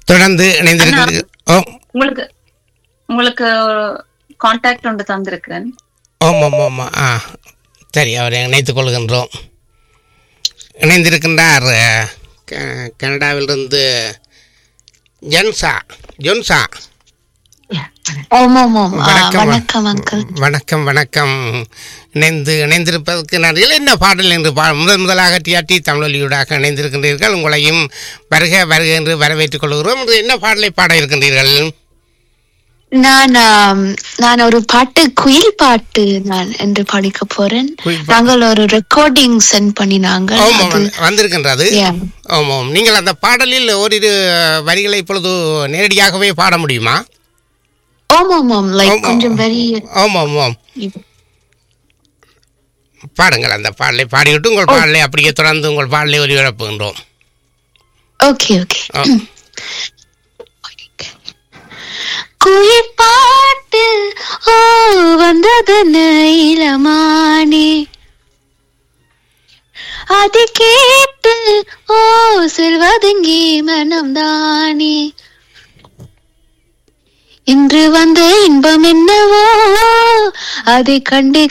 தொடர்ந்து இணைந்திருக்கிறது ஓ உங்களுக்கு உங்களுக்கு கான்டாக்ட் ஒன்று தந்திருக்கேன் ஓம் ஓம் ஓம் ஆ சரி அவரை இணைத்துக் கொள்கின்றோம் இணைந்திருக்கின்றார் அஹ், க- கனடாவிலிருந்து ஜென்சா ஜொன்சா ஆமாம் ஆமாம் ஆ, வணக்கம் வணக்கம் அங்கிள் வணக்கம் வணக்கம் இணைந்து இணைந்திருப்பதற்கு நன்றிகள் என்ன பாடல் என்று பா முதல் முதலாக டிஆர்டி தமிழொலியூடாக இணைந்திருக்கின்றீர்கள் உங்களையும் வருக வருக என்று வரவேற்றுக் கொள்கிறோம் இன்று என்ன பாடலை பாட இருக்கின்றீர்கள் நான் ஆம், நான் ஒரு பாட்டு குயில் பாட்டு நான் என்று படிக்க போறேன் குயில் பாட்டு. நாங்கள் ஒரு ரெக்கார்டிங் சென்ட் பண்ணினாங்க ஆமாம் அது வந்து- வந்திருக்கின்றது Yeah. ஆமாம் நீங்கள் அந்த பாடலில் ஓரிரு வரிகளை இப்பொழுது நேரடியாகவே பாட முடியுமா ஆமாம் ஆமாம் லைக் ஆமாம். கொஞ்சம் வெரி ஆமாம் ஆமாம் பாடுங்கள் அந்த பாடலை பாடிவிட்டு உங்கள் பாடலை அப்படியே தொடர்ந்து உங்கள் பாடலை ஒலிபரப்புகின்றோம் ஓகே ஓகே ஆ. குயில் பாட்டு ஓ வந்தது இளமானே அது கேட்டு ஓ செல்வதுங்கே மனம்தானே இன்று வந்த இன்பம் என்னவோ அதை கண்டு